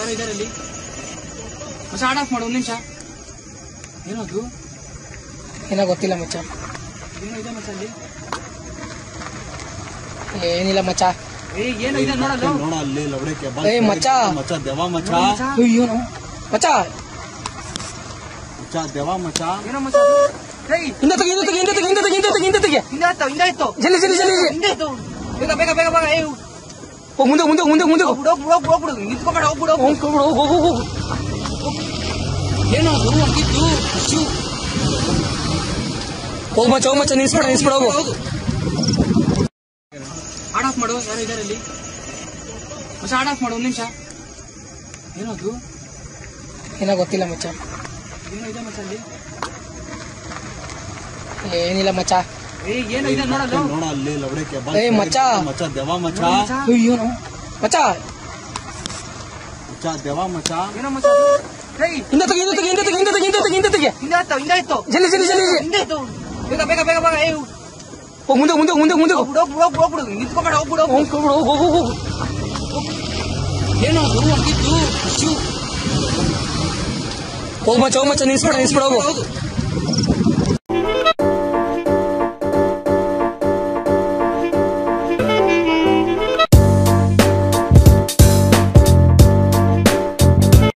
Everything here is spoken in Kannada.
ಯಾರೋ ಇದಾರೆ ಅಲ್ಲಿ ಮಚ್ಚ ಆಡ್ ಆಫ್ ಮಾಡು ಒಂದ್ ನಿಮಿಷ ಏನದು ಏನೋ ಗೊತ್ತಿಲ್ಲ ಮಚ್ಚ ಏನೋ ಇದೆ ಮಚ್ಚ ಅಲ್ಲಿ ಏನಿಲ್ಲ ಮಚ್ಚ ಏ ಏನೋ ಇದೆ ನೋಡಲ್ಲ ನೋಡ ಅಲ್ಲಿ ಲವಡಕ್ಕೆ ಬಾ ಏ ಮಚ್ಚ. ಮಚ್ಚ ದೇವ ಮಚ್ಚ ಅಯ್ಯೋ ನಾವು ಮಚ್ಚ ಮಚ್ಚ ದೇವ ಮಚ್ಚ ಏನೋ ಮಚ್ಚ ಅದು? ಏಯ್ ಹಿಂದೆ ತೆಗಿ ಹಿಂದೆ ತೆಗಿ ಹಿಂದೆ ತೆಗಿ ಹಿಂದೆ ತೆಗಿ ಹಿಂದೆ ತೆಗಿ ಹಿಂದೆ ತೆಗಿ ಹಿಂದೆ ಆಯ್ತು ಹಿಂದೆ ಆಯ್ತು ಜಲ್ದಿ ಜಲ್ದಿ ಜಲ್ದಿ ಜಲ್ದಿ. ಹಿಂದೆ ಆಯ್ತು ಬೇಗ ಬೇಗ ಬೇಗ ಬೇಗ ಏ ಹೋಗ್ ಮುಂದೆ ಮುಂದೆ ಮುಂದೆ ಮುಂದೆ ಹೋಗು. ಹೋಗ್ಬಿಡು ಹೋಗ್ಬಿಡು ಹೋಗ್ಬಿಡು ಹೋಗ್ಬಿಡು ನಿಂತ್ಕೊಬೇಡ ಹೋಗ್ಬಿಡು ಹೋಗ್ ಹೋಗ್ ಹೋಗ್ ಹೋಗ್ ಹೋಗ್ ಏನೋ ಅದು ಹಂಗಿತ್ತು ಶೂ ಹೋಗ್ ಮಚ್ಚ ಹೋಗ್ ಮಚ್ಚ ನಿಲ್ಸ್ಬೇಡ ನಿಲ್ಸ್ಬೇಡ ಹೋಗು ಹೌದು ಆಡ್ ಆಫ್ ಮಾಡು ಯಾರೋ ಇದಾರೆ ಅಲ್ಲಿ ಮಚ್ಚ ಆಡ್ ಆಫ್ ಮಾಡು ಒಂದ್ ನಿಮಿಷ ಏನದು ಏನೋ ಗೊತ್ತಿಲ್ಲ ಮಚ್ಚ ಏನೋ ಇದೆ ಮಚ್ಚ ಅಲ್ಲಿ ಏನಿಲ್ಲ ಮಚ್ಚ ಏ ಏನೋ ಇದೆ ನೋಡಲ್ಲ ನೋಡ ಅಲ್ಲಿ ಲವಡಕ್ಕೆ ಬಾ ಏ ಮಚ್ಚ. ಮಚ್ಚ ದೇವ ಮಚ್ಚ ಅಯ್ಯೋ ನಾವು ಮಚ್ಚ ಮಚ್ಚ ದೇವ ಮಚ್ಚ ಏನೋ ಮಚ್ಚ ಅದು? ಏಯ್ ಹಿಂದೆ ತೆಗಿ ಹಿಂದೆ ತೆಗಿ ಹಿಂದೆ ತೆಗಿ ಹಿಂದೆ ತೆಗಿ ಹಿಂದೆ ತೆಗಿ ಹಿಂದೆ ತೆಗಿ ಹಿಂದೆ ಆಯ್ತು ಹಿಂದೆ ಆಯ್ತು ಜಲ್ದಿ ಜಲ್ದಿ ಜಲ್ದಿ ಜಲ್ದಿ. ಹಿಂದೆ ಆಯ್ತು ಬೇಗ ಬೇಗ ಬೇಗ ಬೇಗ ಏ ಹೋಗ್ ಮುಂದೆ ಮುಂದೆ ಮುಂದೆ ಮುಂದೆ ಹೋಗು. ಹೋಗ್ಬಿಡು ಹೋಗ್ಬಿಡು ಹೋಗ್ಬಿಡು ಹೋಗ್ಬಿಡು ನಿಂತ್ಕೊಬೇಡ ಹೋಗ್ಬಿಡು ಹೋಗ್ ಹೋಗ್ ಹೋಗ್ ಹೋಗ್ ಹೋಗ್ ಏನೋ ಅದು ಹಂಗಿತ್ತು ಶೂ ಹೋಗ್ ಮಚ್ಚ ಹೋಗ್ ಮಚ್ಚ ನಿಲ್ಸ್ಬೇಡ ನಿಲ್ಸ್ಬೇಡ ಹೋಗು ಹೌದು